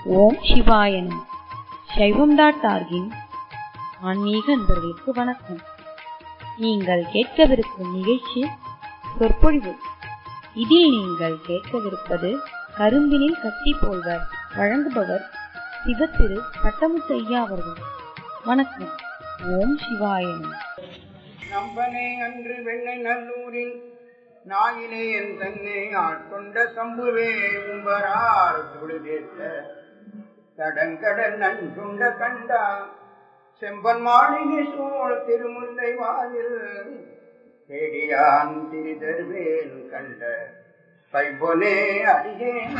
ஓம் சிவாயனம் சைவம் டாட் ஆர்கின் ஆன்மீக அன்பர்களுக்கு வணக்கம் நீங்கள் கேட்கவிருக்கும் நிகழ்ச்சி சொற்பொழிவு இதில் நீங்கள் கேட்கவிருப்பது கரும்பினில் கட்டி போல்வர் வழங்குபவர் சிவத்திரு பட்டமுத்து ஐயா அவர்கள் வணக்கம் ஓம் சிவாயனம் நம்பனே அன்று வெண்ணை நல்லூரில் நாயினே என் தன்னை ஆட்கொண்ட சம்புவே உம்பரார் தொழுதேத்த தடங்கடல் நன்றுண்ட கண்டா செம்பன் மாளிகை சூழ் திருமுல்லை வாயில் தேடியான் திரிதருவேன் கண்ட பைபொனே அடியேன்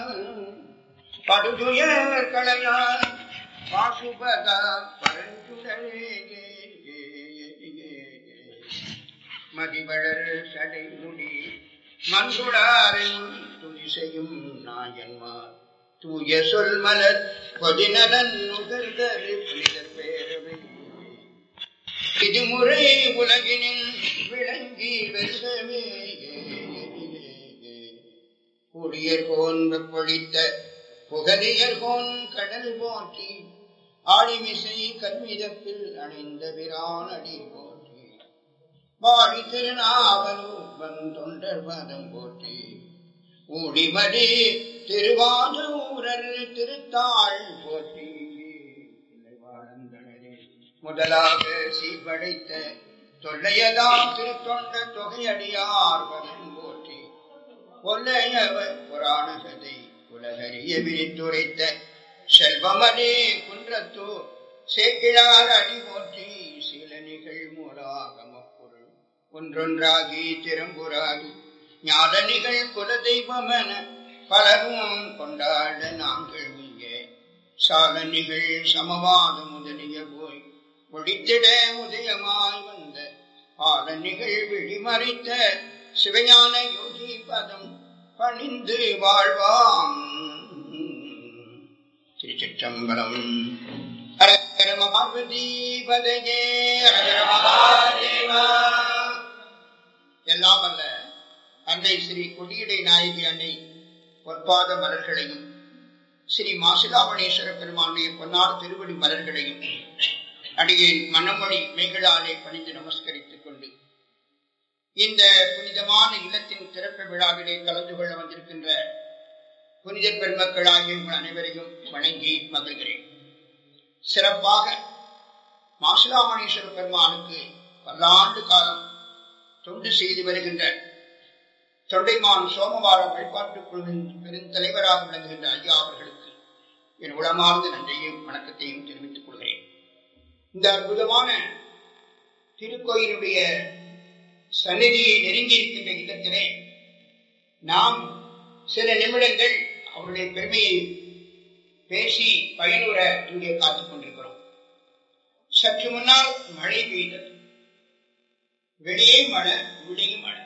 படுதுயர் களையான் வாசுபதா பரஞ்சுடரே மதிவளர் சடை முடி மன்றுடாரின் துதி செய்யும் நாயன்மார் தூய சொல் மலர் பொதிநலன் நுகர்தரு புனிதர் பேரவை இதுமுறை உலகினில் விளங்கி வெல்கவே புடியர்கோன் வெப்பொழித்த புகலியர்கோன் கடல் போற்றி ஆழிமிசை கல்விதப்பில் அணிந்த பிரான் அடி போற்றி வாழி திருநாவலூர் வந்தொண்டர் பதம் போற்றி ஊழிமடி திருவாதூரர் திருத்தாள் போற்றி முதலாக சீர்படைத்த தொல்லையதாம் திருத்தொண்ட தொகையடியார் பதம் போற்றி கொல்லையவர் புராண கதை உலகறிய விரித்துரைத்த செல்வமணி குன்றத்தூர் சேக்கிழார் அடி போற்றி சில நிகழ் மூலாகம பொருள் ஒன்றொன்றாகி திறம்புராகி ஞானநிகள் குல தெய்வமென பலரும் கொண்டாட நாங்கள் இங்கே சாலனிகள் சமவாத முதலிய போய் ஒழித்திட உதயமாய் வந்த பாலனிகள் விழிமறைத்த சிவஞான யோகி பதம் பணிந்து வாழ்வாம் திருச்சிற்றம்பலம் ஹர மகாபதி பதகே ஹர மகாதேவா எல்லாம் அல்ல அன்னை ஸ்ரீ கொடியடை நாயகி அன்னை பொற்பாத மலர்களையும் ஸ்ரீ மாசிலாமணேஸ்வர பெருமானுடைய பொன்னார் திருவடி மலர்களையும் அடியேன் மனமொழி மெய்களாலே பணிந்து நமஸ்கரித்துக் கொண்டு இந்த புனிதமான இல்லத்தின் திறப்பு விழாவிலே கலந்து கொள்ள வந்திருக்கின்ற புனித பெருமக்களாகிய உங்கள் அனைவரையும் வணங்கி மகிழ்கிறேன் சிறப்பாக மாசிலாமணேஸ்வர பெருமானுக்கு பல்லாண்டு காலம் தொண்டு செய்து வருகின்ற தொண்டைமான் சோமவார வழிபாட்டு குழுவின் பெருந்தலைவராக விளங்குகின்ற ஐயா அவர்களுக்கு என் உளமார்ந்த நன்றியையும் வணக்கத்தையும் தெரிவித்துக் கொள்கிறேன் இந்த அற்புதமான திருக்கோயிலுடைய சந்நிதியை நெருங்கி இருக்கின்ற இடத்திலே நாம் சில நிமிடங்கள் அவருடைய பெருமையை பேசி பயனுற இங்கே காத்துக் கொண்டிருக்கிறோம் சற்று முன்னால் மழை பெய்தது வெளியே மழை உள்ளேயும் மழை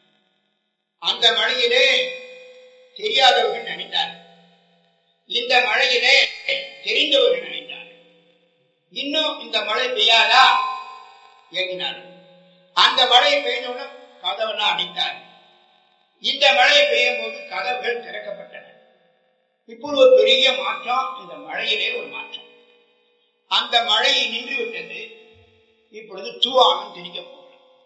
அந்த மழையிலே தெரியாதவர்கள் நினைத்தார் இந்த மழையிலே தெரிந்தவர்கள் நினைத்தார் இன்னும் இந்த மழை பெய்யாதா இயங்கினார்கள் அந்த மழை பெய்தவுடன் கதவெல்லாம் அடைத்தார் இந்த மழை பெய்யும் போது கதவுகள் திறக்கப்பட்டன இப்போது ஒரு பெரிய மாற்றம் இந்த மழையிலே ஒரு மாற்றம் அந்த மழை நின்று விட்டது இப்பொழுது தூவானம் திரிக்க போகிறோம்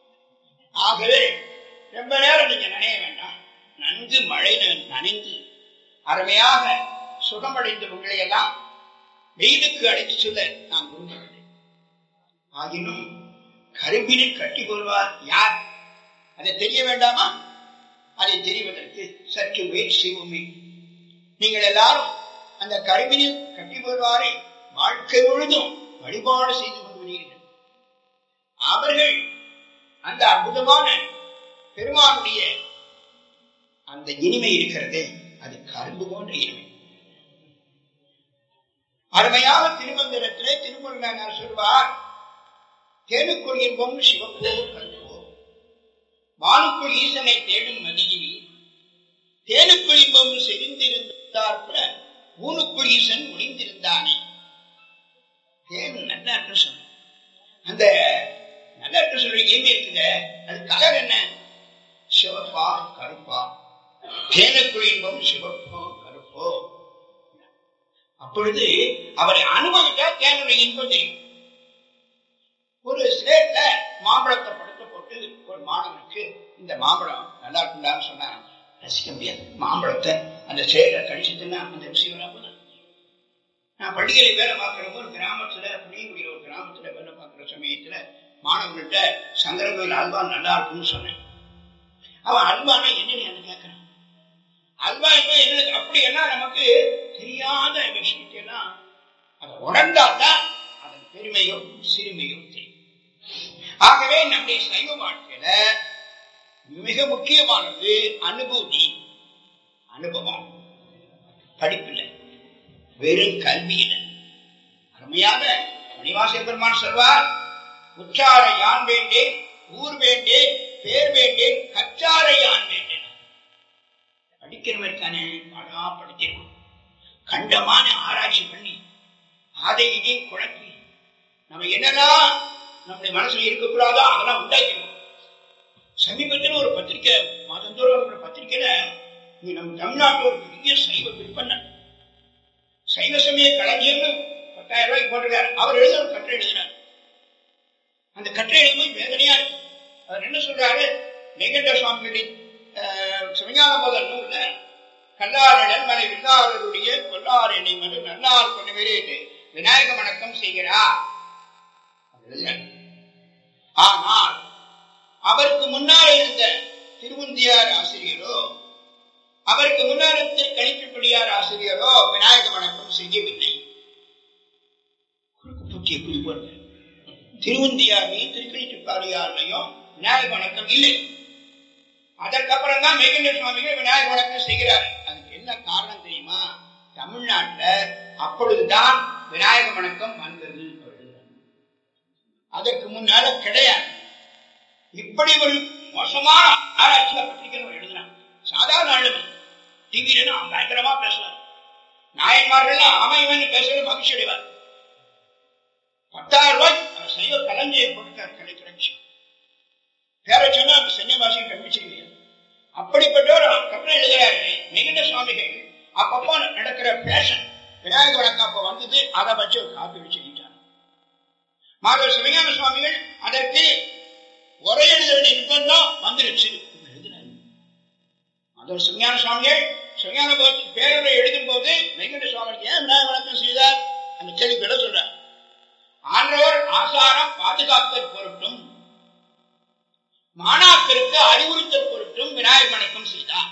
ஆகவே ரொம்ப நேரம் நீங்க நினைய வேண்டாம் நன்கு மழை நனைந்து அருமையாக சுகமடைந்த உங்களை எல்லாம் வெயிலுக்கு அழைத்து சொல்ல நான் விரும்பவில்லை ஆகினும் கரும்பினில் கட்டி கொள்வார் யார் அதை தெரிய வேண்டாமா அதை தெரிவதற்கு சற்று முயற்சி செய்வோமே நீங்கள் எல்லாரும் அந்த கரும்பினில் கட்டி கொள்வாரை வாழ்க்கை முழுதும் வழிபாடு செய்து கொண்டு வருகிறீர்கள் அவர்கள் அந்த அற்புதமான பெருமானுடைய அந்த இனிமை இருக்கிறதே அது கரும்பு போன்ற இனிமை அருமையாக திருமந்திரத்திலே திருமுருகனார் சொல்வார் தேனுக்குள் இன்பம் சிவப்போ கல்வோ வானுக்குள் ஈசனை தேடும் மதியினி தேனுக்குள் இன்பம் செறிந்திருந்தார் கூட ஊனுக்குள் ஈசன் ஒளிந்திருந்தானே தேன் நல்ல அர்த்தம் சொல்ல அந்த நல்ல அர்த்தம் சொல்ற ஏமி இருக்குங்க அது கலர் என்ன சிவப்பா கருப்பா தேனுக்குள் இன்பம் சிவப்போ கருப்போ அப்பொழுது அவரை அனுபவிக்க தேனுடைய இன்பம் தெரியும் ஒரு ஸ்லேட்ல மாம்பழத்தை படுத்த போட்டு ஒரு மாணவனுக்கு இந்த மாம்பழம் நல்லா இருக்குண்டான்னு சொன்னா ரசிக்க முடியாது மாம்பழத்தை அந்த ஸ்லேட்டை கழிச்சுட்டுன்னா அந்த விஷயம் போதும் நான் பள்ளிகளில் வேலை பார்க்கிறப்போ ஒரு கிராமத்துல புளியங்குடியில் ஒரு கிராமத்துல வேலை பார்க்கிற சமயத்துல மாணவர்கள்ட்ட சங்கரங்கோயில் அல்வா நல்லா இருக்குன்னு சொன்னேன் அவன் அல்வானா என்னன்னு எனக்கு கேட்கறான் அல்வா இப்ப என்ன அப்படி எல்லாம் நமக்கு தெரியாத விஷயத்தை எல்லாம் அதை உணர்ந்தாதான் அதன் பெருமையும் சிறுமையும் தெரியும் ஆகவே நம்முடைய சைவ வாழ்க்கையில மிக முக்கியமானது அனுபூதி அனுபவம் படிப்பில்லை வெறும் கல்வியில அருமையாக மணிவாச பெருமான் சொல்வார் உற்றார யான் வேண்டேன் ஊர் வேண்டேன் பேர் வேண்டேன் கற்றார யான் வேண்டேன் படிக்கிறவருக்கான படா படிக்கணும் கண்டமான ஆராய்ச்சி பண்ணி அதை இதையும் குழப்பி நம்ம என்னெல்லாம் நம்முடைய மனசுல இருக்கக்கூடாதோ அதெல்லாம் உண்டாக்கணும் சமீபத்தில் ஒரு பத்திரிக்கை மாதந்தோறும் ஒரு பத்திரிக்கையில இங்க நம்ம தமிழ்நாட்டில் ஒரு பெரிய சைவ விற்பனை சைவ சமய களஞ்சியம்னு பத்தாயிரம் ரூபாய்க்கு போட்டிருக்காரு அவர் எழுத ஒரு கட்டுரை எழுதினார் அந்த கட்டுரை எழுதும்போது வேதனையா இருக்கு அவர் என்ன சொல்றாரு நெகண்ட சுவாமிகளின் சிவஞான முதல் நூல்ல கல்லாரடல் மலை வில்லாரருடைய கொல்லார் என்னை மது நல்லார் கொண்டவரே என்று விநாயக வணக்கம் செய்கிறார் ஆனால் அவருக்கு முன்னால் இருந்த திருமுந்தியார் ஆசிரியரோ அவருக்கு முன்னால் இருந்த கழிக்கப்படியார் ஆசிரியரோ விநாயக வணக்கம் செய்யவில்லை குறுக்கு புத்திய குறிப்பு திருவந்தியாரையும் திருக்கணிச்சுப்பாடியாரையும் விநாயக வணக்கம் இல்லை அதற்கப்புறம் தான் மேகண்ட சுவாமிகள் விநாயக வணக்கம் செய்கிறார் அதுக்கு என்ன காரணம் தெரியுமா தமிழ்நாட்டுல அப்பொழுதுதான் விநாயக வணக்கம் வந்தது அதற்கு முன்னால கிடையாது இப்படி ஒரு மோசமான ஆராய்ச்சியில பத்திரிகை எழுதினான் சாதாரண ஆளுமை டிவியில பயங்கரமா பேசுவார் நாயன்மார்கள் அமைவன் பேசுறது மகிழ்ச்சி அடைவார் பத்தாயிரம் ரூபாய் அவர் சைவ கலஞ்சியை கொடுத்தார் கிடைக்கிற விஷயம் பேரை சொன்னா அந்த சன்னிவாசியை கண்டிச்சிருவீங்க அப்படிப்பட்டவர் கப்பல் எழுதுகிறாரு மிகுந்த சுவாமிகள் அப்பப்போ நடக்கிற பேஷன் விநாயக வழக்கம் அப்ப வந்தது அதை வச்சு ஒரு காப்பி வச்சுக்கிட்டார் மாதவ சிவஞான சுவாமிகள் அதற்கு உரை எழுத வேண்டிய நிர்பந்தம் வந்துருச்சு எழுதினார் மாதவ சிவஞான சுவாமிகள் சிவஞான போகத்துக்கு பேருரை எழுதும் போது வெங்கட சுவாமி ஏன் விநாயக வழக்கம் செய்தார் அந்த கேள்வி விட சொல்றார் ஆன்றவர் ஆசாரம் பாதுகாத்தல் பொருட்டும் மாணாக்கருக்கு அறிவுறுத்தல் பொருட்டும் விநாயகர் வணக்கம் செய்தார்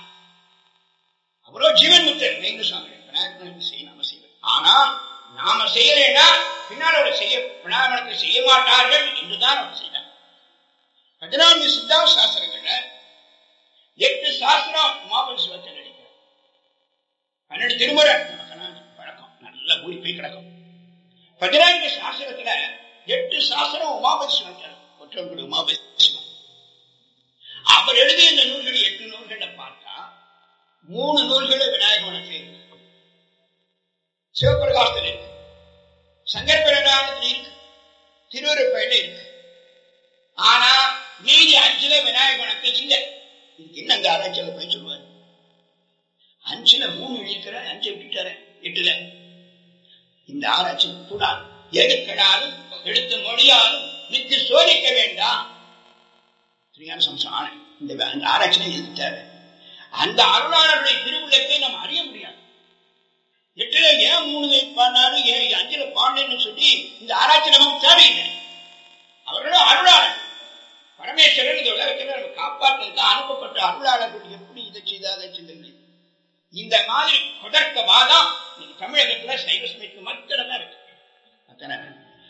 அவரோ ஜீவன் முத்தர் வெங்கட சுவாமி விநாயகர் வணக்கம் செய்ய நாம செய்வது ஆனா நாம செய்யலைன்னா பின்னால் அவர் செய்ய விநாயகர் வணக்கம் செய்ய மாட்டார்கள் என்றுதான் அவர் செய்தார் பதினான்கு சித்தாந்த சாஸ்திரங்கள்ல எட்டு சாஸ்திரம் உமாபதி சிவத்தில் அடிக்கிறார் பன்னெண்டு திருமுறை நமக்கெல்லாம் பழக்கம் நல்ல ஊறி போய் கிடக்கும் பதினான்கு சாஸ்திரத்துல எட்டு சாஸ்திரம் உமாபதி சிவத்தில் ஒற்றங்குடி உமாபதி சிவம் அவர் எழுதிய இந்த நூல்கள் எட்டு நூல்களை பார்த்தா மூணு நூல்களை விநாயக வனத்தில் சிவபிரகாசத்தில் இருக்கு சங்கர் பிரணாமத்தில் இருக்கு திருவருப்பையில இருக்கு ஆனா மீதி அஞ்சுல விநாயக வனத்தில் இல்லை இதுக்கு என்ன அந்த ஆராய்ச்சியால போய் சொல்லுவார் அஞ்சுல மூணு இழிக்கிற அஞ்சு விட்டுட்டார எட்டுல இந்த ஆராய்ச்சி கூடாது எடுக்கடாலும் எடுத்து மொழியாலும் நித்து சோதிக்க வேண்டாம் சரியான சம்சம் இந்த அந்த ஆராய்ச்சி எதுக்கு தேவை அந்த அருளாளருடைய திருவுள்ளத்தை நம்ம அறிய முடியாது எட்டுல ஏன் மூணு பாடினாலும் ஏன் அஞ்சுல பாடலன்னு சொல்லி இந்த ஆராய்ச்சி நமக்கு தேவையில்லை அவர்களும் அருளாளர் பரமேஸ்வரன் இந்த உலகத்தில் நம்ம காப்பாற்றுறது அனுப்பப்பட்ட அருளாளர்கள் எப்படி இதை செய்தா அதை செய்தது இந்த மாதிரி கொதர்க்க வாதம் தமிழகத்துல சைவ சமைக்கு மத்திரம் இருக்கு அத்தனை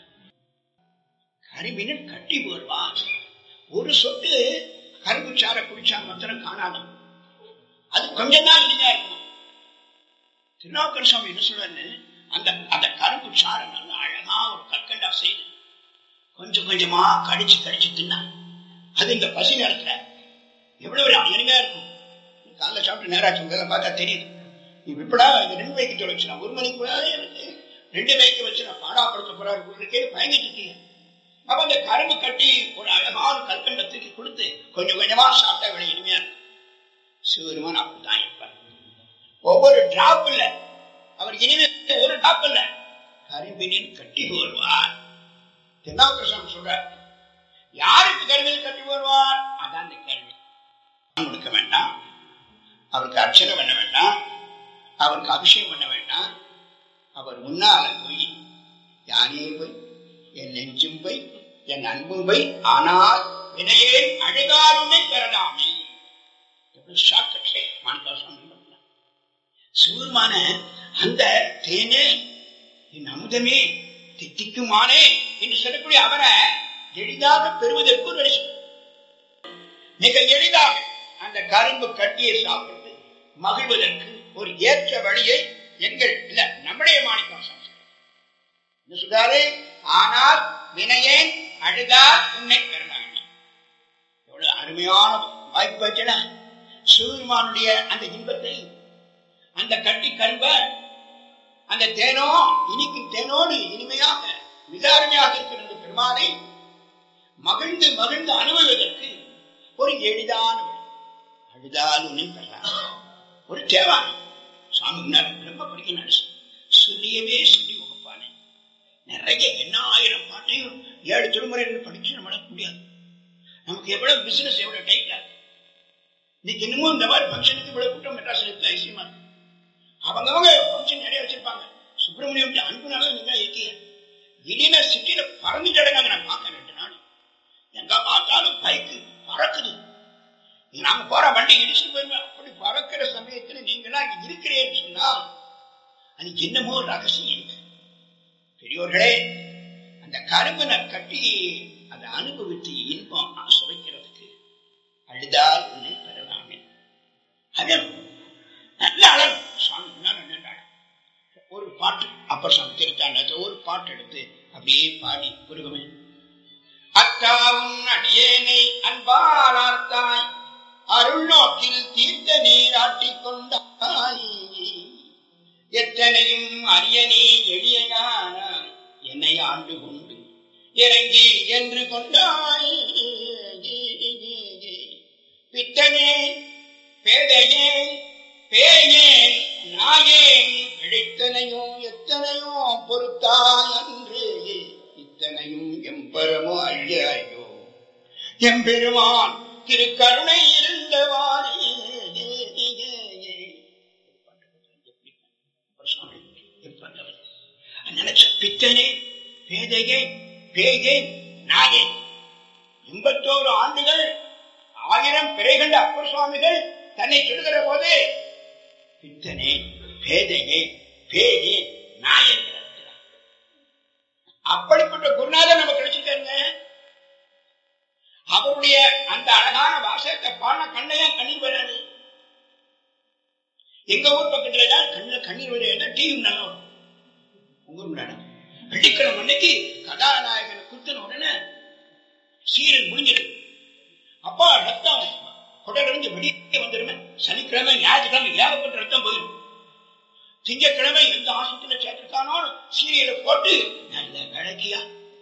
கருவினன் கட்டி போடுவான் ஒரு சொட்டு கரும்பு சாரை குடிச்சா மாத்திரம் காணாதான் அது கொஞ்சம் தான் இனிதா இருக்கும் திருநாவுக்கர் சுவாமி என்ன சொல்றாரு அந்த அந்த கரும்பு சாரை நல்லா அழகா ஒரு கற்கண்டா செய்து கொஞ்சம் கொஞ்சமா கடிச்சு கடிச்சு தின்னா அது இந்த பசி நேரத்துல எவ்வளவு இனிமையா இருக்கும் காலைல சாப்பிட்டு நேராச்சு வேலை பார்த்தா தெரியுது இப்ப இப்படா இது ரெண்டு வைக்க தொலைச்சு ஒரு மணிக்கு கூடாது எனக்கு ரெண்டு வைக்க வச்சு நான் பாடாப்படுத்த போறாரு இருக்கே பயங்கிட்டு அப்ப அந்த கரும்பு கட்டி ஒரு அழகான கற்கண்டை தூக்கி கொடுத்து கொஞ்சம் கொஞ்சமா சாப்பிட்டா விட இனிமையா இருக்கும் சிவருமான் அப்படிதான் இருப்பார் ஒவ்வொரு டிராப்ல அவர் இனிமே ஒரு டாப் இல்ல கரும்பினில் கட்டி வருவார் தென்னாவுக்கரசன் சொல்றார் யாருக்கு கருவில் கட்டி வருவார் அதான் அந்த கேள்வி கொடுக்க வேண்டாம் அவருக்கு அர்ச்சனை பண்ண வேண்டாம் அவருக்கு அபிஷேகம் பண்ண வேண்டாம் அவர் முன்னால போய் யானே போய் என் நெஞ்சும் போய் என் அன்பும் போய் ஆனால் வினையே அழுகாருமே பெறலாமே சிவருமான அந்த தேனே என் அமுதமே தித்திக்குமானே என்று சொல்லக்கூடிய அவரை எளிதாக பெறுவதற்கு ஒரு வழி மிக எளிதாக அந்த கரும்பு கட்டியை சாப்பிட்டு மகிழ்வதற்கு ஒரு ஏற்ற வழியை எங்கள் இல்ல நம்முடைய மாணிக்கம் சொல்றாரு ஆனால் வினையேன் அழுதால் உன்னை பெறலாம் எவ்வளவு அருமையான வாய்ப்பு வச்சுனா சிவருமானுடைய அந்த இன்பத்தை அந்த கட்டி கரும்ப அந்த தேனோ இனிக்கும் தேனோடு இனிமையாக மிக அருமையாக இருக்கிற இந்த பெருமானை மகிழ்ந்து மகிழ்ந்து அனுபவதற்கு ஒரு எளிதான வழி அழுதால் உன்னை பெறலாம் ஒரு தேவானை சாமி முன்னாடி ரொம்ப படிக்கிறார் சொல்லியவே சொல்லி உகப்பானே நிறைய என்ன ஆயிரம் பாட்டையும் ஏழு திருமுறைகள் படிச்சு நம்மளால முடியாது நமக்கு எவ்வளவு பிசினஸ் எவ்வளவு டைட்டா இருக்கு இன்னைக்கு இன்னமும் இந்த மாதிரி ஃபங்க்ஷனுக்கு இவ்வளவு கூட்டம் மெட்ராஸ்ல இருக்கு ஐசியமா இருக்கு அவங்கவங்க ஃபங்க்ஷன் நிறைய வச்சிருப்பாங்க சுப்பிரமணியம் அனுப்புனாலும் நீங்க இயக்கிய திடீர்னு சிட்டியில பறந்து கிடக்காங்க நான் பார்க்க ரெண்டு நாள் எங்க பார்த்தாலும் பைக்கு பறக்குது நாங்க போற வண்டி இடிச்சுட்டு போயிருவேன் அப்படி பறக்கிற சமயத்துல நீங்களா இங்க இருக்கிறேன்னு சொன்னா அது என்னமோ ரகசியம் இருக்கு பெரியோர்களே அந்த கரும்பனை கட்டி அதை அனுபவித்து இன்பம் சுவைக்கிறதுக்கு அழுதால் உன்னை பெறலாமே அழகு நல்ல அழகு சுவாமி முன்னாடி நின்றாள். ஒரு பாட்டு அப்ப சுவாமி திருத்தாண்டத்துல ஒரு பாட்டு எடுத்து அப்படியே பாடி குருகமே அத்தாவும் அடியேனை அன்பாரார்த்தாய் அருள் நோக்கில் தீர்த்த நீராட்டிக் கொண்டாய் எத்தனையும் அரியணி எளியனாய் என்னை ஆண்டு கொண்டு இறங்கி என்று கொண்டாய் பித்தனே பேதையே பேயே நாயேன் பிழைத்தனையோ எத்தனையோ பொறுத்தாய் அன்று இத்தனையும் எம்பரமோ அழியாயோ எம்பெருமான் திருக்கருணை இருந்தவாறே நினைச்ச பித்தனே பேதையே பேயே நாயே எண்பத்தோரு ஆண்டுகள் ஆயிரம் பிறை கண்ட அப்பர் சுவாமிகள் தன்னை சொல்கிற போது பித்தனே பேதையே பேயே நாய் என்கிறார் அப்படிப்பட்ட குருநாதர் நமக்கு கிடைச்சிருக்காருங்க அவருடைய அந்த அழகான வாசகத்தை பாட கண்ணையா கண்ணீர் வராது எங்க ஊர் பக்கத்துல தான் கண்ணுல கண்ணீர் வரையா டிவி நல்லா வரும். உங்க ஊர் முன்னாடி வெள்ளிக்கிழமை அன்னைக்கு கதாநாயகனை குத்தின உடனே சீரன் முடிஞ்சிடும் அப்பா ரத்தம் குடலிருந்து வெளியே வந்துருமே சனிக்கிழமை ஞாயிற்றுக்கிழமை ஏகப்பட்ட ரத்தம் போயிடும் திங்கக்கிழமை எந்த ஆசத்துல சேர்த்திருக்கானோ சீரியலை போட்டு நல்ல விளக்கியா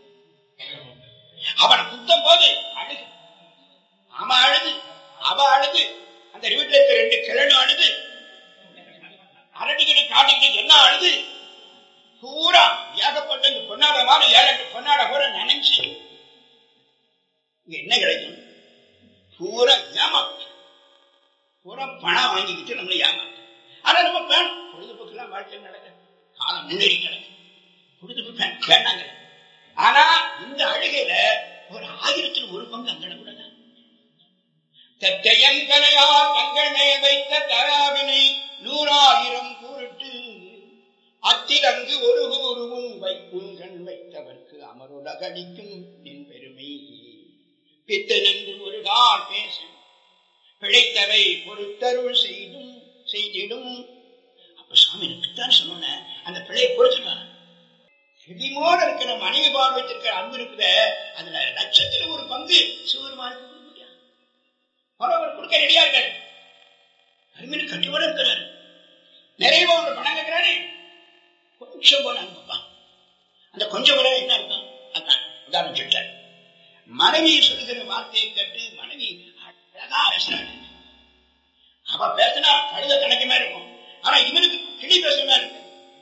அவனை குத்தம் போது அழுது அவன் அழுது அவ அழுது அந்த வீட்டுல இருக்க ரெண்டு கிழடு அழுது அரட்டிக்கிட்டு காட்டிக்கிட்டு என்ன அழுது பூரா ஏகப்பட்ட இந்த பொன்னாட மாதிரி ஏழு எட்டு பொன்னாட கூட நினைச்சு இங்க என்ன கிடைக்கும் பூரா ஏமாத்து பூரா பணம் வாங்கிக்கிட்டு நம்மளை ஏமாத்து ஆனா நம்ம வேணும் பொழுதுபோக்குலாம் வாழ்க்கை நடக்க காலம் முன்னேறி கிடக்கு பொழுதுபோக்கு வே- வேண்டாங்க ஆனா இந்த அழுகையில ஒரு ஆயிரத்தில் ஒரு பங்கு அங்கட கூட தத்தையங்கனையா தங்கள் மேல் வைத்த தராவினை நூறாயிரம் கூறிட்டு அத்திரங்கு ஒரு கூறுவும் வைக்குங்கண் வைத்தவர்க்கு அமருலகடிக்கும் நின் பெருமை பித்தனென்று ஒரு கால் பேசும் பிழைத்தவை பொறுத்தருள் செய்தும் செய்திடும் அப்ப சாமி எனக்குத்தான் சொன்ன அந்த பிழையை பொறுத்துட்டான் செடிமோட இருக்கிற மனைவி பார்வைத்திருக்கிற அன்பு இருக்குத அதுல லட்சத்துல ஒரு பங்கு சிவருமானுக்கு கொடுக்க முடியாது அவர் கொடுக்க ரெடியா இருக்காரு அருமையில் கட்டுவோட இருக்கிறாரு நிறைய ஒரு பணம் கேட்கிறாரு கொஞ்சம் போல அனுப்பா அந்த கொஞ்சம் போல என்ன இருக்கும் அதான் உதாரணம் சொல்லிட்டார் மனைவி சொல்லுகிற வார்த்தையை கேட்டு மனைவி அழகா பேசுறாரு அவ பேசினா கழுத கணக்குமே இருக்கும் ஆனா இவனுக்கு கிளி பேசுற மாதிரி இருக்கு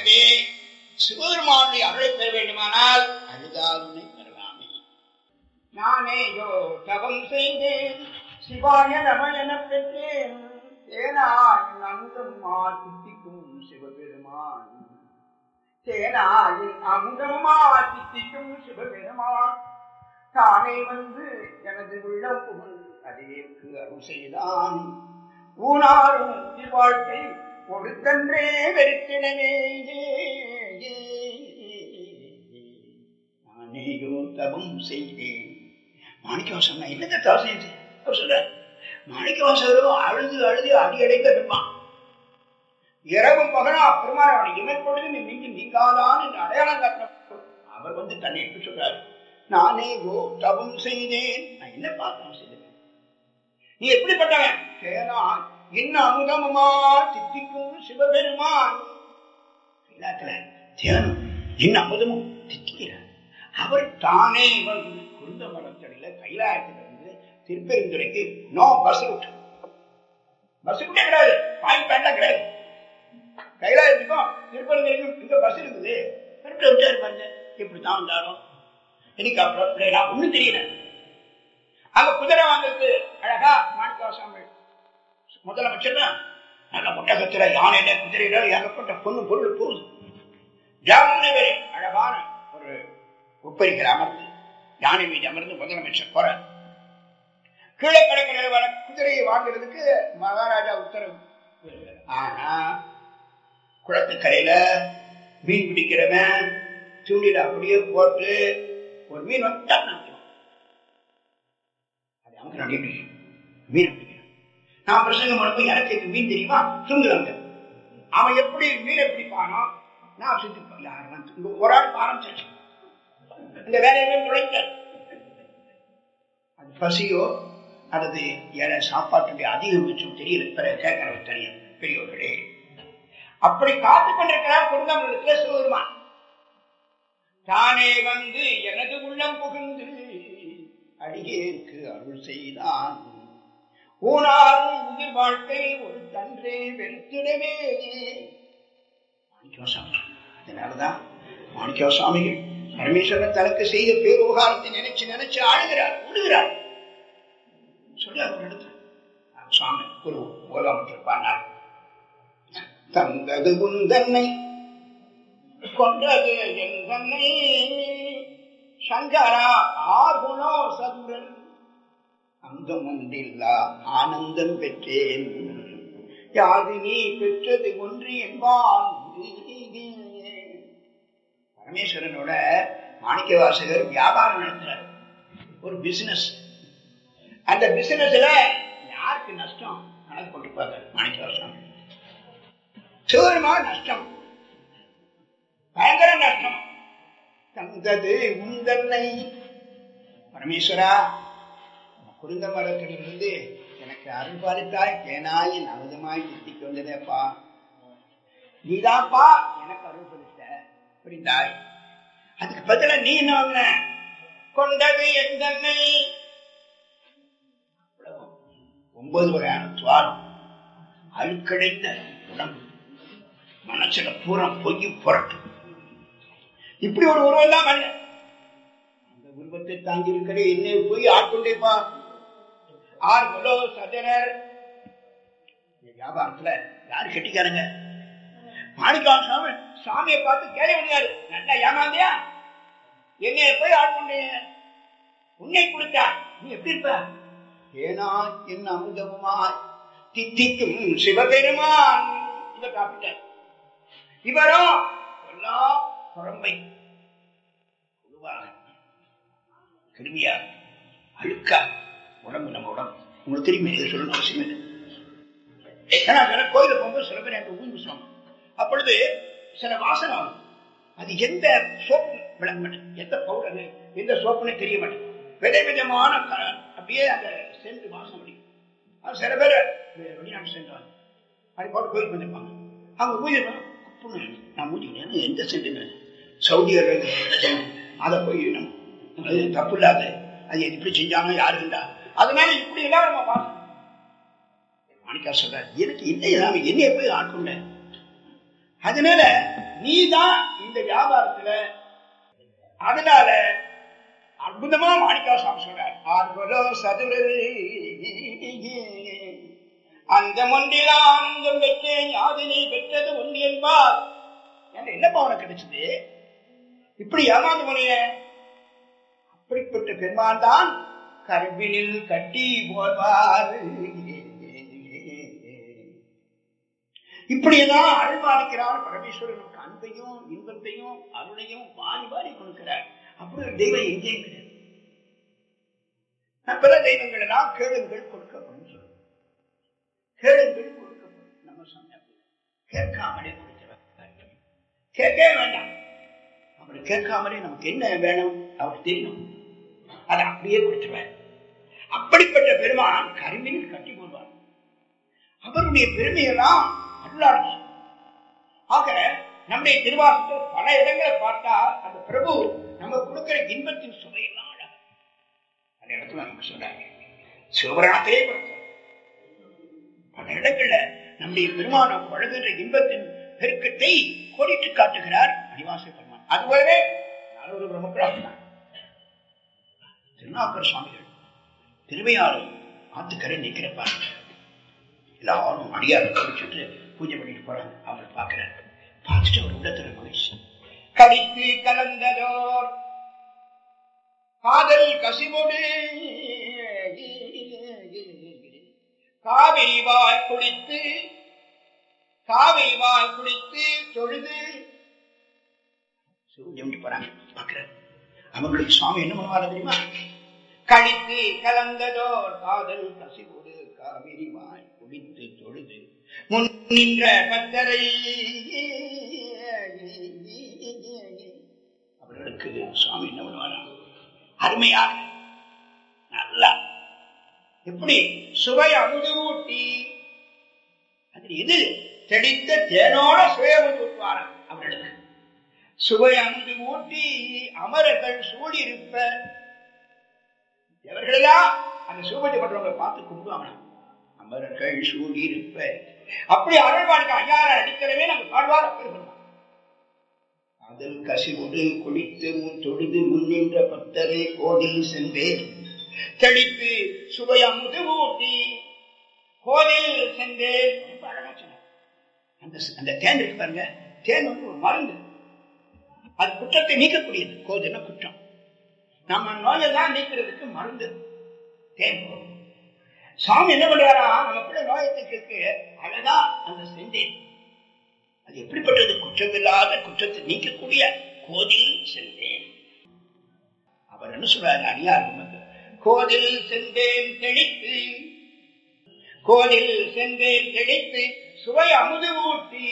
எனவே சிவபெருமானுடைய அருளை பெற வேண்டுமானால் அழுதாதுனை பெறலாமே நானேயோ தவம் செய்தேன் சிவாய நம என பெற்றேன் தேனாய் நந்தம் தித்திக்கும் சிவபெருமான் தேனாயின் அமுதமா தித்திக்கும் சிவபெருமான் தானே வந்து எனது உள்ளம் புகழ் அதேற்கு அருள் செய்தான் ஊனாரும் உயிர் வாழ்க்கை கொடுத்தன்றே வெறுத்தினவே நானேயோ தவம் செய்தேன் மாணிக்கவாசன் நான் என்னங்க தவம் செய்தேன் அவர் சொல்ற மாணிக்கவாசகரும் அழுது அழுது அடியடைக்க இருப்பான் இரவும் பகலா பெருமாள் அவனை இமைப்பொழுது நீ நீங்கி நீங்காதான் என்று அடையாளம் காட்ட அவர் வந்து தன்னை எப்படி சொல்றாரு நானே ஓ தவம் செய்தேன் நான் என்ன பார்த்தவன் செய்தேன் நீ எப்படிப்பட்டவன் சேனான் என்ன அமுதமுமா தித்திக்கும் சிவபெருமான் எல்லாத்துல தியானம் என்ன அமுதமும் தித்திக்கிறார் அவர் தானே வந்து குருந்த மரத்தடியில கைலாயத்திலிருந்து திருப்பெருந்துறைக்கு நோ பஸ் ரூட் பஸ் ரூட்டே கிடையாது பாயிண்ட் பேண்டா கிடையாது கைலாயத்துக்கும் திருப்பெருந்துறைக்கும் இங்க பஸ் இருக்குது திருப்பி விட்டாரு பாருங்க இப்படித்தான் வந்தாலும் ஹெலிகாப்டர் பிளேனா ஒண்ணும் தெரியல அங்க குதிரை வாங்குறது அழகா மாணிக்கவாசாமி முதலமைச்சர் தான் நல்ல முட்டகத்துல யானையில குதிரையில ஏகப்பட்ட பொண்ணு பொருள் போகுது ஜாமீனே அழகான ஒரு உப்பரிக்கிற அமர்ந்து யானை மீது அமர்ந்து முதலமைச்சர் போற கீழே கிடக்கிற வர குதிரையை வாங்குறதுக்கு மகாராஜா உத்தரவு ஆனா குளத்துக்கரையில மீன் பிடிக்கிறவன் தூண்டில அப்படியே போட்டு ஒரு மீன் வந்து அது அவங்க எப்படி மீன் பிடிக்கிறான் நான் பிரசங்கம் பண்ணும்போது எனக்கு இது மீன் தெரியுமா தூங்குறாங்க அவன் எப்படி மீனை பிடிப்பானோ நான் செஞ்சு யார் வந்து ஒரு ஆள் ஆரம்பிச்சிருச்சு இந்த வேலையை நுழைக்க அது பசியோ அல்லது ஏழை சாப்பாட்டுடைய அதிகம் மிச்சம் தெரியல பிற கேட்கறவர் தெரியும் பெரியவர்களே அப்படி காத்து கொண்டிருக்கிறார் குடும்பத்தில் சிவபெருமான் தானே வந்து எனது உள்ளம் புகுந்து அடியேற்கு அருள் செய்தான் ஊனாரும் உயிர் வாழ்க்கை ஒரு தன்றே வெறுத்திடவே மாணிக்கவாசாமி அதனாலதான் மாணிக்கவ சுவாமிகள் பரமேஸ்வரன் தனக்கு செய்த பேருபகாரத்தை நினைச்சு நினைச்சு ஆடுகிறார் விடுகிறார் சொல்லி அவர் இடத்துல சுவாமி ஒரு முதலமைச்சர் தந்தது உந்தன்னை கொன்றது என் தன்னை சங்கரா ஆகுணோ சதுரன் அங்கம் ஒன்றில்லா ஆனந்தம் பெற்றேன் யாது நீ பெற்றது ஒன்று என்பான் பரமேஸ்வரனோட மாணிக்க வாசகர் வியாபாரம் நடத்துறார் ஒரு பிசினஸ் அந்த பிசினஸ்ல யாருக்கு நஷ்டம் கணக்கு போட்டுப்பாங்க மாணிக்க வாசகம் சிவருமா நஷ்டம் பயங்கர நஷ்டம் தந்தது உந்தன்னை பரமேஸ்வரா குருந்த மரத்திலிருந்து எனக்கு அருள் பாலித்தாய் தேனாயின் அமுதமாய் திட்டிக் கொண்டதேப்பா நீதாப்பா எனக்கு அருள் கொடுத்த புரிந்தாய் அதுக்கு பதில நீ என்ன வாங்கின கொண்டது எந்தன்னை ஒன்பது வகையான துவாரம் அழுக்கடைந்த உடம்பு மனசுல பூரா பொய்யு புரட்டு இப்படி ஒரு உருவம் தான் அல்ல அந்த உருவத்தை தாங்கி இருக்கிற என்ன போய் ஆட்கொண்டேப்பா ஆர் குலோ சஜனர் வியாபாரத்துல யாரு கட்டிக்காருங்க மாணிக்கம் சாமி சாமியை பார்த்து கேள்வி முடியாது நல்லா ஏமாந்தியா என்னைய போய் ஆட்கொண்டீங்க உன்னை கொடுத்தா நீ எப்படி இருப்ப ஏனா என் அமுதமுமாய் தித்திக்கும் சிவபெருமான் இத காப்பிட்டார் இவரும் எல்லா புறம்பை பொதுவாக கிருமியா அழுக்கா உடம்பு நம்ம உடம்பு உங்களுக்கு தெரியுமே இதை சொல்லணும் அவசியம் இல்லை ஏன்னா சில கோயில போகும்போது சில பேர் எனக்கு ஊந்து சொன்னோம் அப்பொழுது சில வாசனை வரும் அது எந்த சோப்பு விளங்க மாட்டேன் எந்த பவுடர் எந்த சோப்புன்னு தெரிய மாட்டேன் வித விதமான க- அப்படியே அந்த சென்று வாசம் முடியும் அது சில பேர் வெளிநாட்டு சென்றாங்க அது போட்டு கோயில் பண்ணிருப்பாங்க அவங்க பூஜை பண்ணா, குப்புன்னு நான் மூஞ்சிக்கிறேன் எந்த சென்ட் சவுதி அரேபியா அதை போய் நம்ம அது தப்பு இல்லாத அது எப்படி செஞ்சானோ யாரு இருந்தா அதனால இப்படி எல்லாம் நம்ம பார்க்கணும் மாணிக்கா சொல்றார் எனக்கு என்ன இல்லாம என்னைய போய் ஆட்கொண்ட அதனால நீதான் இந்த வியாபாரத்துல அதனால அற்புதமா மாணிக்கா சாமி சொல்றார் ஆர்வலோ சதுரரு அந்த ஒன்றில் ஆனந்தம் பெற்றேன் யாதினை பெற்றது ஒன்று என்பார் எனக்கு என்ன பாவனை கிடைச்சது இப்படி ஏமாந்து போனீங்க அப்படிப்பட்ட பெருமான் தான் கருவினில் கட்டி போவார் இப்படியெல்லாம் அருள்பாலிக்கிறார் பரமேஸ்வரனுக்கு அன்பையும் இன்பத்தையும் அருளையும் வாரி வாரி கொடுக்கிறார் அப்படி ஒரு தெய்வம் எங்கேயும் கிடையாது பல தெய்வங்கள் எல்லாம் கேளுங்கள் கொடுக்கப்படும் சொல்லுவோம் கேளுங்கள் கொடுக்கப்படும் நம்ம சொன்ன கேட்காமலே கொடுக்கிறார் கேட்கவே வேண்டாம் அவர் கேட்காமலே நமக்கு என்ன வேணும் அவர் தெரியணும் அதை அப்படியே கொடுத்துருவார் அப்படிப்பட்ட பெருமான் கரும்பில் கட்டி கொள்வார் அவருடைய பெருமையெல்லாம் அருளாட்சி ஆக நம்முடைய திருவாசத்தில் பல இடங்களை பார்த்தா அந்த பிரபு நம்ம கொடுக்கிற இன்பத்தின் சுவையெல்லாம் அழகு அந்த இடத்துல நமக்கு சொல்றாங்க சிவபுராணத்திலே பார்த்தோம் பல இடங்கள்ல நம்முடைய பெருமானம் பழகுகிற இன்பத்தின் பெருக்கத்தை கோடிட்டு காட்டுகிறார் அனிவாச பெருமான் அதுபோலவே நாலொரு பிரம்மக்களாக திருநாக்கர் சுவாமிகள் திருவையாறு ஆத்துக்கரை நிற்கிறப்பார் எல்லாரும் அடியார் குடிச்சிட்டு பூஜை பண்ணிட்டு போறாங்க அவங்க பாக்குறாரு பார்த்துட்டு ஒரு உள்ளத்துல மகிழ்ச்சி கடித்து கலந்ததோர் காதல் கசிவோடு காவிரி வாய் குடித்து காவிரி வாய் குடித்து தொழுது சூரியன் போறாங்க பாக்குறாரு அவங்களுக்கு சுவாமி என்ன பண்ணுவாங்க தெரியுமா கழித்து கலந்ததோர் காதல் கசிவோடு காவிரி வாய் குடித்து தொழுது முன் நின்ற பத்தரை அவர்களுக்கு சுவாமி என்ன பண்ணுவாராம் அருமையாக நல்லா எப்படி சுவை அமுது ஊட்டி அது இது தெளித்த தேனோட சுவை அமுது ஊட்டுவாராம் அவர்களுக்கு சுவை அமுது ஊட்டி அமரர்கள் சூடியிருப்ப எவர்களெல்லாம் அந்த சிவபதி பண்றவங்களை பார்த்து கும்பிடுவாங்க அமரர்கள் சூடியிருப்ப அப்படி அருள்வாளுக்கு ஐயாயிரம் அடிக்கிறவே நம்ம பாடுவார் அப்பெருமான் அதில் கசிவுடு குளித்து முன் தொழுது முன்னின்ற பக்தரை கோதில் சென்றேன் தெளித்து சுவை அமுது ஊட்டி கோதில் சென்றேன் ரொம்ப அழகா சொன்னார். அந்த அந்த தேன் இருக்கு பாருங்க தேன் வந்து ஒரு மருந்து அது குற்றத்தை நீக்கக்கூடியது கோதுன்னா குற்றம் நம்ம நோயெல்லாம் நீக்கிறதுக்கு மருந்து தேன் போதும் சாமி என்ன பண்றாரா நம்ம பிள்ளை நோயத்துக்கு அழகா அந்த செந்தேன் அது எப்படிப்பட்டது குற்றமில்லாத குற்றத்தை நீக்கக்கூடிய கோதில் சென்றேன் அவர் என்ன சொல்றாரு அடியார் நமக்கு கோதில் சென்றேன் தெளித்து கோதில் சென்றேன் தெளித்து சுவை அமுது ஊட்டி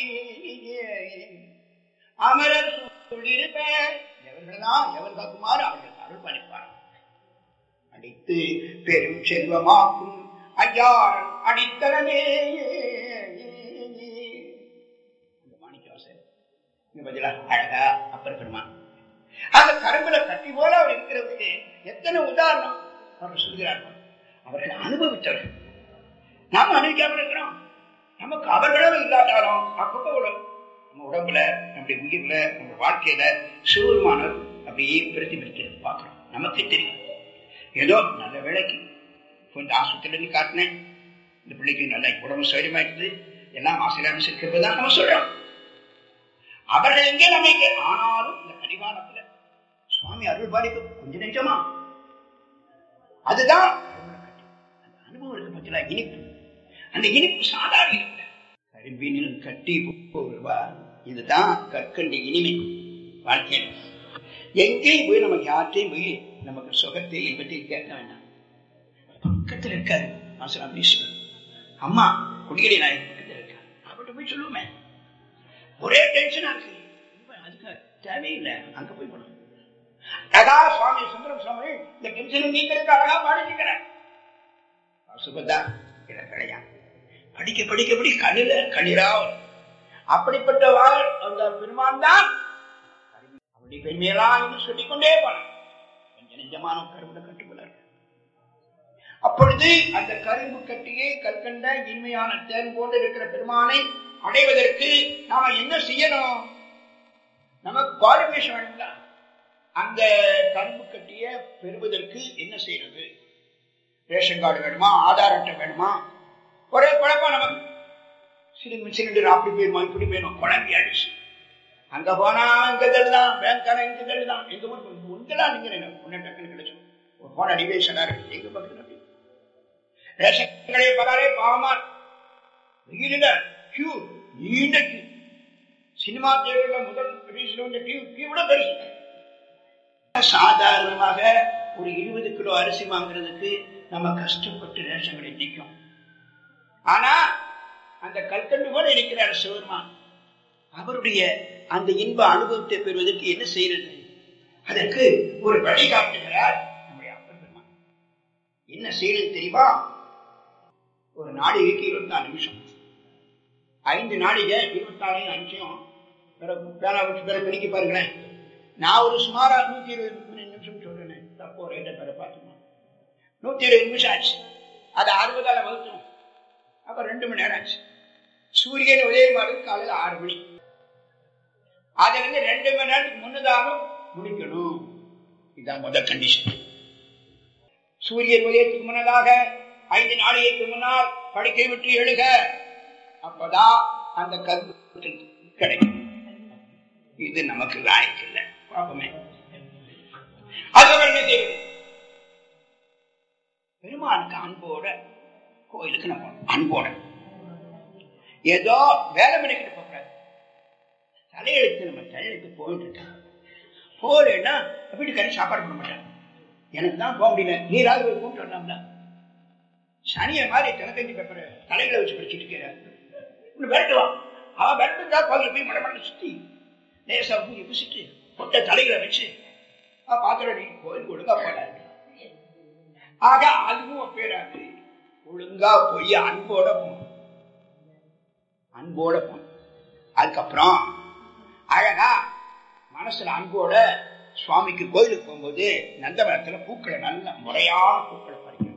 அமரர் சொல்லிருப்ப எவர்கள்தான் எவர் காக்குமாறு அவர்கள் அருள் பணிப்பார் அடித்து பெரும் செல்வமாக்கும் ஐயாரன் அடித்தரனே இந்த மாணிக்கவாசர் இங்க பதிலா அழகா அப்பர் பெருமான் அந்த கரும்புல கட்டி போல அவர் இருக்கிறதுக்கு எத்தனை உதாரணம் அவர் சொல்கிறார்கள் அவர்கள் அனுபவித்தவர்கள் நாம அனுபவிக்காம இருக்கிறோம் நமக்கு அவர்களும் இல்லாட்டாலும் அப்பப்போ உடம்பு நம்ம உடம்புல நம்முடைய உயிர்ல நம்ம வாழ்க்கையில சிவருமானர் அப்படியே பிரதிபலிக்கிறது பார்க்கிறோம் நமக்கு தெரியும் ஏதோ நல்ல வேலைக்கு கொஞ்சம் ஆஸ்பத்திரியில இருந்து காட்டினேன் இந்த பிள்ளைக்கு நல்ல உடம்பு சௌரியமாயிடுது எல்லாம் ஆசிரியர் இருக்கிறது தான் நம்ம சொல்றோம் அவர்கள் எங்கே நம்ம எங்கே ஆனாலும் இந்த கடிகாலத்துல சுவாமி அருள் பாலிக்கு கொஞ்சம் நெஞ்சமா அதுதான் அந்த அனுபவம் இருக்கு பத்தில இனிப்பு அந்த இனிப்பு சாதாரண இல்லை கரும்பினில் கட்டி போடுவார் இதுதான் கற்கண்டி இனிமை வாழ்க்கையில் எங்கேயும் போய் நமக்கு யார்ட்டையும் போய் நமக்கு சுகத்தை இன்பத்தையும் கேட்க வேண்டாம் பக்கத்தில் இருக்காரு ஆசிரம் ஈஸ்வரன் அம்மா குடியடி நாயக் பக்கத்தில் இருக்காரு அவர்கிட்ட போய் சொல்லுவோமே ஒரே டென்ஷனா இருக்கு அதுக்கு தேவையில்லை அங்க போய் பண்ணும் அழகா சுவாமி சுந்தரம் சுவாமி இந்த டென்ஷன் நீக்கிறதுக்கு அழகா பாடிக்கிறார் சுபதா இதை கிடையாது படிக்க படிக்க படி கண்ணில கண்ணீரா அப்படிப்பட்ட வாழ் அந்த பெருமான் தான் அவருடைய பெருமையெல்லாம் என்று சொல்லிக்கொண்டே போனான் கொஞ்சம் நெஞ்சமான கருவில கட்டுக்குள்ள அப்பொழுது அந்த கரும்பு கட்டியே கற்கண்ட இனிமையான தேன் போன்று இருக்கிற பெருமானை அடைவதற்கு நாம என்ன செய்யணும் நமக்கு குவாலிபிகேஷன் வேணும்ல அந்த கரும்பு கட்டிய பெறுவதற்கு என்ன செய்யறது ரேஷன் கார்டு வேணுமா ஆதார் அட்டை வேணுமா ஒரே குழப்பம் நமக்கு சிலிண்டர் சிலிண்டர் அப்படி போயிருமா இப்படி போயிடும் குழம்பி அடிச்சு அங்க போனா இங்க தள்ளுதான் பேங்க் இங்க தள்ளுதான் எங்க ஊருக்கு உங்கெல்லாம் நீங்க ஒன்னு டக்குன்னு கிடைச்சோம் ஒரு போன அடிவே சொன்னாரு எங்க பக்கத்துல அப்படி ரேஷன் கடையை பார்த்தாலே பாவமா வெயிலில் கியூ நீண்ட கியூ சினிமா தேவையில முதல் ரிலீஸ்ல வந்து கியூ கியூ விட பெருசு சாதாரணமாக ஒரு இருபது கிலோ அரிசி வாங்குறதுக்கு நம்ம கஷ்டப்பட்டு ரேஷன் கடை நிற்கும் ஆனா அந்த கற்கண்டு போல இருக்கிறார் சிவருமான் அவருடைய அந்த இன்ப அனுபவத்தை பெறுவதற்கு என்ன செய்யறது அதற்கு ஒரு வழி காட்டுகிறார் நம்முடைய அப்பர் பெருமான் என்ன செய்யறது தெரியுமா ஒரு நாளிகைக்கு இருபத்தி நாலு நிமிஷம் ஐந்து நாளிகை இருபத்தி நாலு அஞ்சையும் பிடிக்க பாருங்களேன் நான் ஒரு சுமாரா நூத்தி இருபது நிமிஷம் சொல்றேன் தப்போ ரைட்ட பேரை பார்த்துக்கணும் நூத்தி இருபது நிமிஷம் ஆச்சு அது அறுபதால வகுத்தணும் அப்ப ரெண்டு மணி நேரம் ஆச்சு சூரியன் உதயமாறு காலையில் ஆறு மணி அதை வந்து ரெண்டு மணி நேரத்துக்கு முன்னதாக முடிக்கணும் இதுதான் முதல் கண்டிஷன் சூரியன் உதயத்துக்கு முன்னதாக ஐந்து நாளைக்கு முன்னால் படுக்கை விட்டு எழுக அப்பதான் அந்த கருத்து கிடைக்கும் இது நமக்கு லாய்க்கு இல்லை பார்ப்போமே அதுக்கப்புறம் என்ன செய்வது பெருமானுக்கு அன்போட கோயிலுக்கு நம்ம அன்போட ஏதோ வேலை மணிக்கிட்டு போகக்கூடாது தலையெழுத்து நம்ம தலையெழுத்து போயிட்டு இருக்காங்க போகலன்னா வீட்டுக்காரி சாப்பாடு பண்ண மாட்டாங்க எனக்கு தான் போக முடியல நீராவது போய் கூப்பிட்டு வரலாம்ல சனிய மாதிரி தினத்தஞ்சு பேப்பரை தலையில வச்சு படிச்சுட்டு இருக்கிற விரட்டுவான் அவன் விரட்டுதா கோவில் போய் மட மட சுத்தி லேசா பூஜை பூசிட்டு பொட்ட தலைகளை வச்சு பாத்திரம் நீ கோயில் ஒழுங்கா போல ஆக அதுவும் பேராது ஒழுங்கா போய் அன்போட போகணும் அன்போட போகணும் அதுக்கப்புறம் அழகா மனசுல அன்போட சுவாமிக்கு கோயிலுக்கு போகும்போது நந்தவனத்துல பூக்களை நல்ல முறையான பூக்களை பறிக்கணும்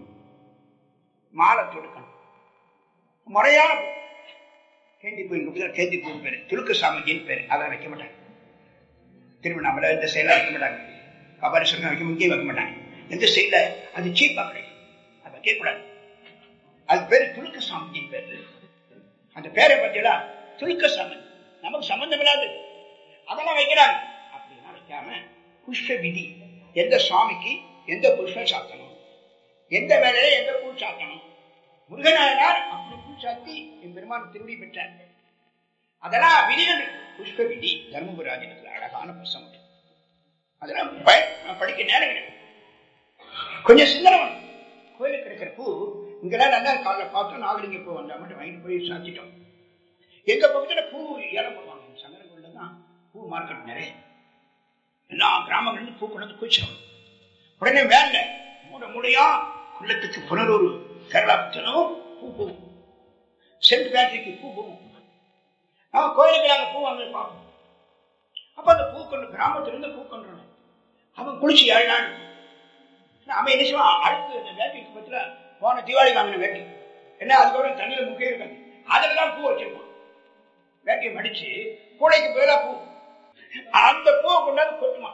மாலை தொடுக்கணும் முறையான கேந்தி பூ கேந்தி பூ பேரு துலுக்கு சாமிஜின்னு பேரு அதை வைக்க மாட்டாங்க திருவண்ணாமலை இந்த செயல வைக்க மாட்டாங்க கபாலீஸ்வரன் வைக்க முக்கியம் வைக்க மாட்டாங்க எந்த செயல அது சீப்பா கிடைக்கும் அதை வைக்கக்கூடாது அது பேரு துலுக்க சாமிஜின் பேரு அந்த பேரை பத்தியெல்லாம் துலுக்க சாமி நமக்கு சம்பந்தம் இல்லாது அதெல்லாம் வைக்கிறாங்க அப்படிலாம் வைக்காம புஷ்ப விதி எந்த சுவாமிக்கு எந்த புஷ்பம் சாத்தணும் எந்த வேலையில எந்த பூ சாத்தணும் முருகனாயனார் அப்படி பூ சாத்தி என் பெருமான் திருடி பெற்றார் அதெல்லாம் விதிகள் புஷ்ப விதி தர்மபுராஜனத்துல அழகான புஸ்தகம் அதெல்லாம் படிக்க நேரம் கிடையாது கொஞ்சம் சிந்தனை கோயிலுக்கு கிடைக்கிற பூ இங்கெல்லாம் நல்லா காலைல பார்த்தோம் நாகலிங்க பூ வந்தா மட்டும் வாங்கிட்டு போய் சாத்திட்டோம் எங்க பக்கத்துல பூ ஏலம் போவாங்க சங்கரங்கோயில தான் பூ மார்க்கெட் நிறைய எல்லா கிராமங்கள்ல பூ கொண்டு வந்து குச்சிடும் உடனே வேலை மூட மூடையா குள்ளத்துக்கு புனரூர் கேரளா பத்தனும் பூ போகும் சென்ட் பேட்டரிக்கு பூ போகும் நம்ம கோயிலுக்கு நாங்க பூ வாங்க பார்ப்போம் அப்ப அந்த பூ கொண்டு கிராமத்துல இருந்து பூ கொண்டு அவன் குளிச்சு ஏழு நாள் அவன் என்ன செய்வான் அடுத்து அந்த வேட்டிக்கு பத்தில போன தீபாவளி வாங்கின வேட்டி என்ன அதுக்கப்புறம் தண்ணியில முக்கிய இருக்காது அதுல தான் பூ வச்சிருப்பான் வேட்டியை மடிச்சு கூடைக்கு பதிலா பூ அந்த பூவை கொண்டாந்து கொட்டுமா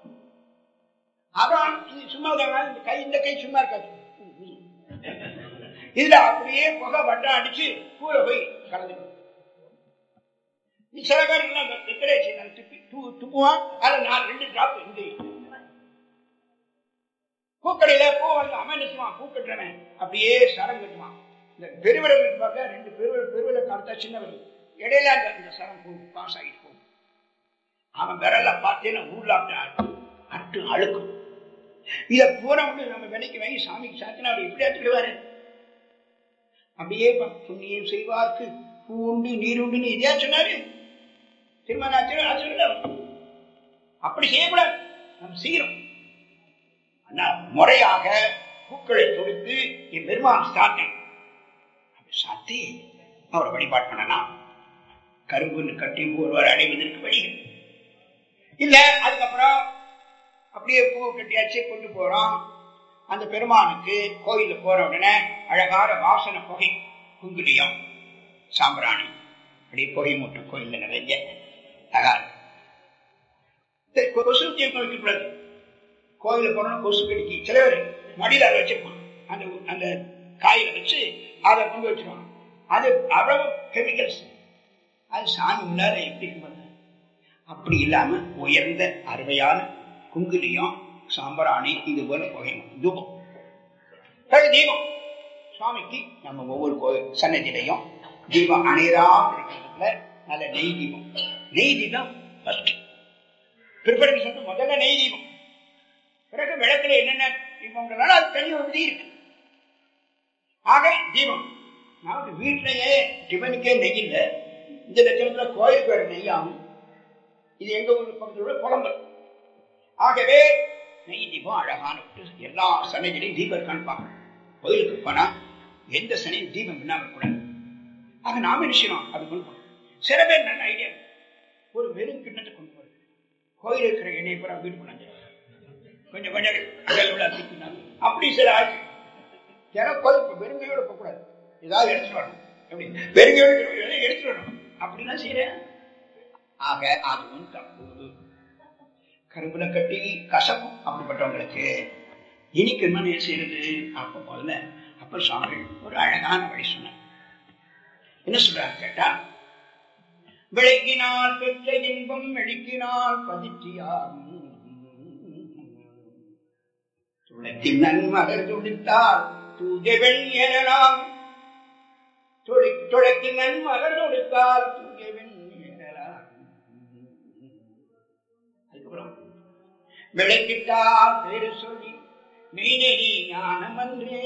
அதான் சும்மா இந்த கை இந்த கை சும்மா இருக்காது இதுல அப்படியே புகை வட்டம் அடிச்சு பூரை போய் கலந்து சில பேர் எல்லாம் துப்பி துப்புவான் அதுல நான் ரெண்டு டிராப் இந்த பூக்கடையில பூ வந்து அவன் நினைச்சுவான் பூ கட்டுறவன் அப்படியே சரம் கட்டுவான் இந்த பெருவிரல் பார்க்க ரெண்டு பெருவிரல் பெருவிரல் காலத்தா சின்னவர்கள் இடையில அந்த இந்த சரம் பூ பாஸ் ஆகிட்டு போகும் அவன் விரல பார்த்தேன்னா ஊர்லாப்ட அட்டு அழுக்கும் இத பூரா வந்து நம்ம விலைக்கு வாங்கி சாமிக்கு சாத்தினா அவர் எப்படி எடுத்துக்கிடுவாரு அப்படியே புண்ணியம் செய்வார்க்கு பூ உண்டு நீர் உண்டுன்னு இதே சொன்னாரு திருமணம் அப்படி செய்யக்கூடாது நம்ம செய்யறோம் முறையாக பூக்களை தொடுத்து என் பெருமான் சாத்தேன் அப்படி சாத்தி அவரை வழிபாடு பண்ணலாம் கரும்புன்னு கட்டி ஒருவர் அடைவதற்கு வழிகள் இல்ல அதுக்கப்புறம் அப்படியே பூ கட்டியாச்சு கொண்டு போறோம் அந்த பெருமானுக்கு கோயில போற உடனே அழகான வாசனை புகை குங்குலியம் சாம்பிராணி அப்படியே புகை மூட்டும் கோயில்ல நிறைய அழகா இருக்கு கொசு தீர்ப்பு வைக்கக்கூடாது கோயில போனோம்னா கொசு கடிக்கி சில பேர் மடியில அதை வச்சிருப்பான் அந்த அந்த காயில வச்சு அதை கொண்டு வச்சிருவாங்க அது அவ்வளவு கெமிக்கல்ஸ் அது சாமி உள்ளார எப்படி பண்ணுறது அப்படி இல்லாம உயர்ந்த அருமையான குங்குலியம் சாம்பராணி இது போல புகையும் தூபம் பிறகு தீபம் சுவாமிக்கு நம்ம ஒவ்வொரு கோயில் சன்னதியிலையும் தீபம் அணையராம இருக்கிறதுல நல்ல நெய் தீபம் நெய் தீபம் ஃபர்ஸ்ட் பிற்படுக்கு சொன்ன முதல்ல நெய் தீபம் பிறகு விளக்குல என்னென்ன தீபம்ன்றனால அது தனி ஒரு விதி இருக்கு ஆக தீபம் நமக்கு வீட்டிலேயே டிபனுக்கே நெய் இல்லை இந்த லட்சணத்துல கோயிலுக்கு வேற நெய் ஆகும் இது எங்க ஊர் பக்கத்தில் குழம்பு ஆகவே நெய் தீபம் அழகான எல்லா சனைகளையும் தீபம் இருக்கான்னு பார்க்கணும் கோயிலுக்கு போனா எந்த சனையும் தீபம் இல்லாம கூடாது ஆக நாம என்ன செய்யணும் அது கொண்டு போகணும் சில பேர் நல்ல ஐடியா ஒரு வெறும் கிண்ணத்தை கொண்டு போறது கோயில் இருக்கிற எண்ணெய் பூரா வீடு கொண்டாந்து கொஞ்சம் கொஞ்சம் அகல் உள்ள தூக்கினாங்க அப்படி சில ஆச்சு ஏன்னா கோயில் வெறுங்கையோட போகக்கூடாது ஏதாவது எடுத்துட்டு வரணும் எப்படி வெறுங்கையோட எடுத்துட்டு வரணும் அப்படிலாம் செய்யறேன் ஆக அதுவும் தப்பு கரும்புல கட்டி கசப்பும் அப்படிப்பட்டவங்களுக்கு இனிக்கணும்னு என்ன செய்யறது அப்ப முதல்ல அப்ப சுவாமி ஒரு அழகான வழி சொன்னார் என்ன சொல்றாரு கேட்டா விளக்கினால் பெற்ற இன்பம் மெழுக்கினால் பதிற்றியாகும் துளத்தில் நன்மகர் துடித்தால் தூஜவெள் எனலாம் துளக்கில் நன்மகர் துடித்தால் தூஜவெள் எனலாம் அதுக்கப்புறம் விளக்கிட்டார் பேரு சொல்லி மெய்நெறி ஞானம் அன்றே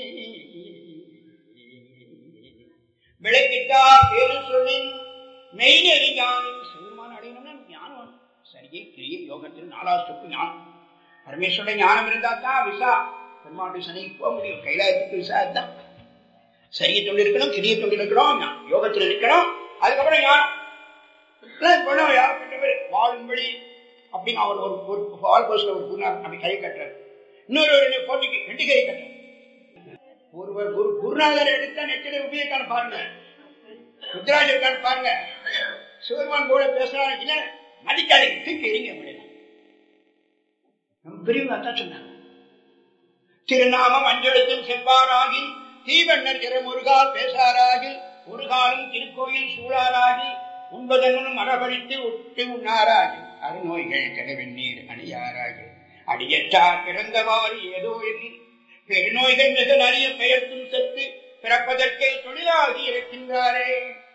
விளக்கிட்டார் பேரு சொல்லி மெய்நெறி ஞானம் சிவருமான அடையணும்னா ஞானம் சரியை கிரியை யோகத்தில் நாலாவது சொப்பு ஞானம் பரமேஸ்வர ஞானம் இருந்தா தான் விசா பெருமாளுடைய சனைக்கு போக முடியும் கைலாயத்துக்கு விசா தான் சரியை தொண்டு இருக்கணும் கிரியை தொண்டு இருக்கணும் யோகத்தில் இருக்கணும் அதுக்கப்புறம் ஞானம் யாருப்பட்டவர் வாழும்படி அப்படின்னு அவர் ஒரு ஒரு வால் பஸ்ல ஒரு குருநாத் அப்படி கை கட்டுறாரு இன்னொரு ஒரு போட்டிக்கு ரெண்டு கை கட்டுறாரு ஒருவர் ஒரு குருநாதர் எடுத்தா நெத்தில உபயோகிக்கான பாருங்க ருத்ராஜருக்கான பாருங்க சிவருமான் கூட பேசுறாங்க இல்ல மதிக்காதீங்க தூக்கி எறிங்க அப்படின்னா நம்ம பெரியவங்க அதான் சொன்னாங்க திருநாமம் அஞ்செழுத்தும் செவ்வாராகி தீவண்ணர் திறமுருகால் பேசாராகி ஒரு காலம் திருக்கோயில் சூழாராகி உண்பதனும் மரபழித்து உட்டு உண்ணாராகி அருநோய்கள் கடவெண்ணீர் அணியாராகி அடியற்றார் பிறந்தவாறு ஏதோ எண்ணில் பெருநோய்கள் மிக நிறைய பெயர்த்தும் செத்து பிறப்பதற்கே தொழிலாகி இருக்கின்றாரே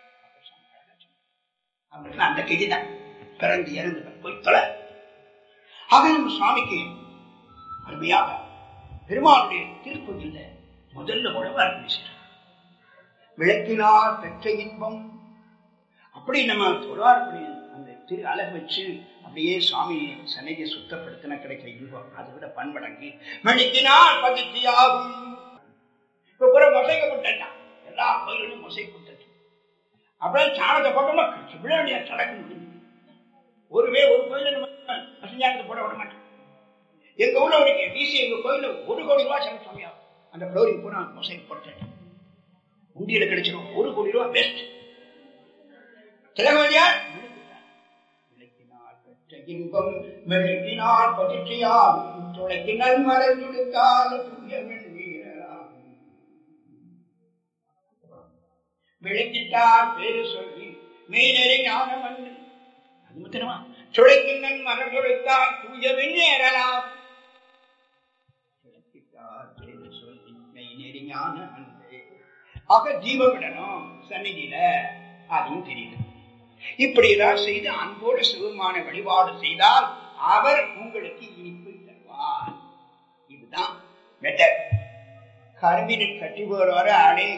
அவங்களுக்கு அந்த கெதிதான் பிறந்து இறந்து போய் தொலை ஆக நம்ம சுவாமிக்கு அருமையாக பெருமாளுடைய திருப்பதியில் முதல்ல உழவார் பேசுறார் விளக்கினார் பெற்ற இன்பம் அப்படி நம்ம தொழார்படி அந்த திரு அழகு வச்சு அப்படியே சுவாமி சன்னிதியை சுத்தப்படுத்தின கிடைக்கிற இன்பம் அதை விட பண்படங்கி மெழுக்கினால் பதிர்ச்சியாகும் இப்ப கூட மொசைக்கப்பட்டான் எல்லா கோயிலும் மொசைக்கப்பட்டது அப்படியே சாணத்தை போட்டோம்னா விளையாடிய சடக்கு முடியும் ஒருவே ஒரு கோயில நம்ம பசுஞ்சாணத்தை போட விட மாட்டோம் எங்க ஊர்ல ஒரு டிசி எங்க கோயில ஒரு கோடி ரூபாய் செலவு சுவாமியா அந்த ஃப்ளோரிங் பூரா மொசைக்கு போட்டு உண்டியில கிடைச்சிடும் ஒரு கோடி ரூபாய் பெஸ்ட் திலகவதியார் இன்பம் மெழுகினால் பதிர்ச்சியால் துளைக்கினால் மறைந்துடுத்தால் விளக்கிட்டார் பேரு சொல்லி மெய்நெறி ஞானம் அன்று அது முத்திரமா சுழைக்கின்றன் மரம் கொடுத்தால் தூய விண்ணேறலாம் விளக்கிட்டார் பேரு சொல்லி மெய்நெறி ஞானம் அன்று ஆக ஜீவ விடணும் சந்நிதியில அதுவும் தெரியுது இப்படியெல்லாம் செய்து அன்போடு சிவமான வழிபாடு செய்தால் அவர் உங்களுக்கு இனிப்பு தருவார் இதுதான் மெத்தட் கரும்பினை கட்டி போறவரை அடைய